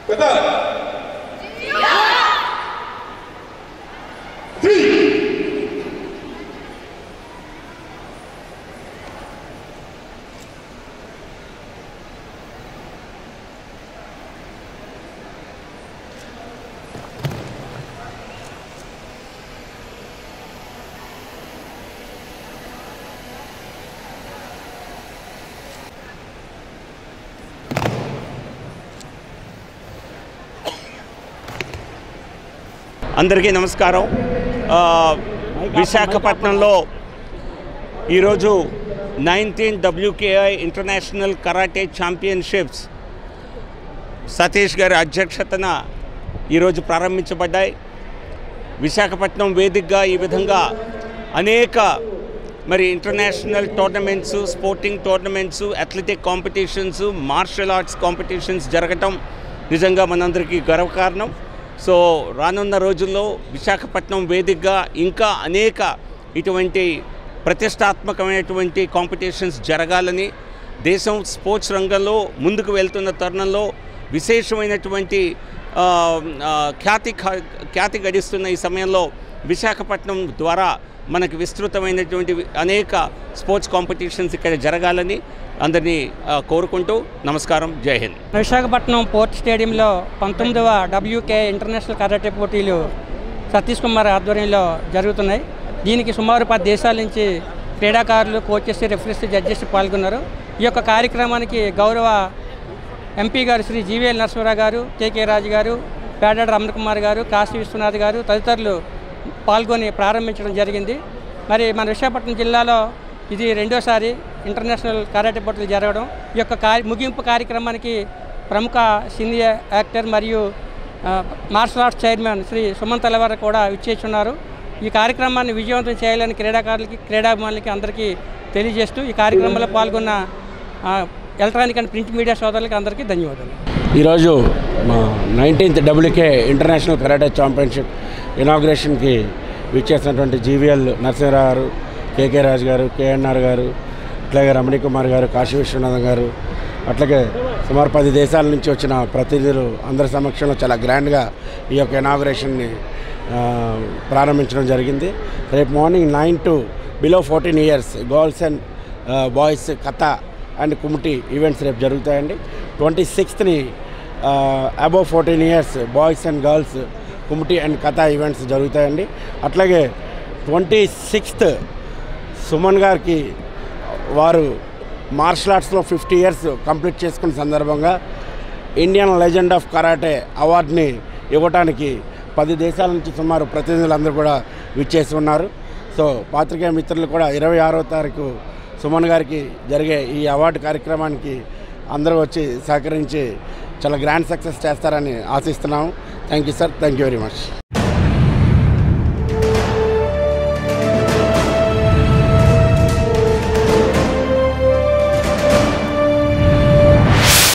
Qatar. Three. అందరికీ నమస్కారం ఆ, విశాఖపట్నంలో ఈరోజు nineteen WKI international karate championships Satish గారి అధ్యక్షతన ఈరోజు ప్రారంభించబడ్డాయి విశాఖపట్నం వేదికగా ఈ విధంగా అనేక మరి international tournaments sporting tournaments athletic competitions martial arts competitions జరగటం నిజంగా మనందరికీ గర్వకారణం సో రానున్న రోజుల్లో విశాఖపట్నం వేదికగా ఇంకా అనేక ఇటువంటి ప్రతిష్టాత్మకమైనటువంటి కాంపిటీషన్స్ జరగాలని దేశం స్పోర్ట్స్ రంగంలో ముందుకు వెళ్తున్న తరుణంలో విశేషమైనటువంటి ఆ, ఆ, ఖ్యాతి ఖ- ఖ్యాతి గడిస్తున్న ఈ సమయంలో విశాఖపట్నం ద్వారా మనకి విస్తృతమైనటువంటి అనేక స్పోర్ట్స్ కాంపిటీషన్స్ ఇక్కడ జరగాలని అందరినీ ఆ, కోరుకుంటూ నమస్కారం జై హింద్ విశాఖపట్నం పోర్ట్ స్టేడియంలో పంతొమ్మిదవ డబ్ల్యూకే ఇంటర్నేషనల్ కరాటే పోటీలు సతీష్ కుమార్ ఆధ్వర్యంలో జరుగుతున్నాయి దీనికి సుమారు పది దేశాల నుంచి క్రీడాకారులు కోచెస్ రెఫరీస్ జడ్జెస్ పాల్గొన్నారు ఈ యొక్క కార్యక్రమానికి గౌరవ ఎంపీ గారు శ్రీ జీవీఎల్ నరసింహరావు గారు కేకే రాజు గారు పేడాడ రమణ కుమార్ గారు కాశీ విశ్వనాథ్ గారు తదితరులు పాల్గొని ప్రారంభించడం జరిగింది మరి మన విశాఖపట్నం జిల్లాలో ఇది రెండోసారి ఇంటర్నేషనల్ కరాటే పోటీలు జరగడం ఈ యొక్క కార్య ముగింపు కార్యక్రమానికి ప్రముఖ సినీ యాక్టర్ మరియు ఆ, martial arts chairman Shri Suman తలవారు కూడా విచ్చేసి ఉన్నారు ఈ కార్యక్రమాన్ని విజయవంతం చేయాలని క్రీడాకారులకి క్రీడాభిమానులకి అందరికీ తెలియజేస్తూ ఈ కార్యక్రమంలో పాల్గొన్న ఆ, ఎలక్ట్రానిక్ అండ్ ప్రింట్ మీడియా సోదరులకి అందరికీ ధన్యవాదాలు ఈరోజు మా nineteenth WK international karate championship ఇనాగ్రేషన్కి విచ్చేసినటువంటి జీవీఎల్ నరసింహరావు గారు కేకే రాజు గారు కేఎన్ఆర్ గారు అట్లాగే రమణి కుమార్ గారు కాశీ విశ్వనాథం గారు అట్లాగే సుమారు పది దేశాల నుంచి వచ్చిన ప్రతినిధులు అందరి సమక్షంలో చాలా గ్రాండ్గా ఈ యొక్క ఇనాగ్రేషన్ని ఆ, ప్రారంభించడం జరిగింది రేపు morning nine to below fourteen years girls and boys kata and kumite events రేపు జరుగుతాయండి ట్వంటీ సిక్స్త్ని above fourteen years boys and girls kumite and kata events జరుగుతాయండి అట్లాగే ట్వంటీ సిక్స్త్ సుమన్ గారికి వారు మార్షల్ ఆర్ట్స్లో ఫిఫ్టీ ఇయర్స్ కంప్లీట్ చేసుకున్న సందర్భంగా ఇండియన్ లెజెండ్ ఆఫ్ కరాటే అవార్డుని ఇవ్వటానికి పది దేశాల నుంచి సుమారు ప్రతినిధులందరూ కూడా విచ్చేసి ఉన్నారు సో పాత్రికేయ మిత్రులు కూడా ఇరవై ఆరో తారీఖు సుమన్ గారికి జరిగే ఈ అవార్డు కార్యక్రమానికి అందరూ వచ్చి సహకరించి చాలా గ్రాండ్ సక్సెస్ చేస్తారని ఆశిస్తున్నాము thank you sir thank you very much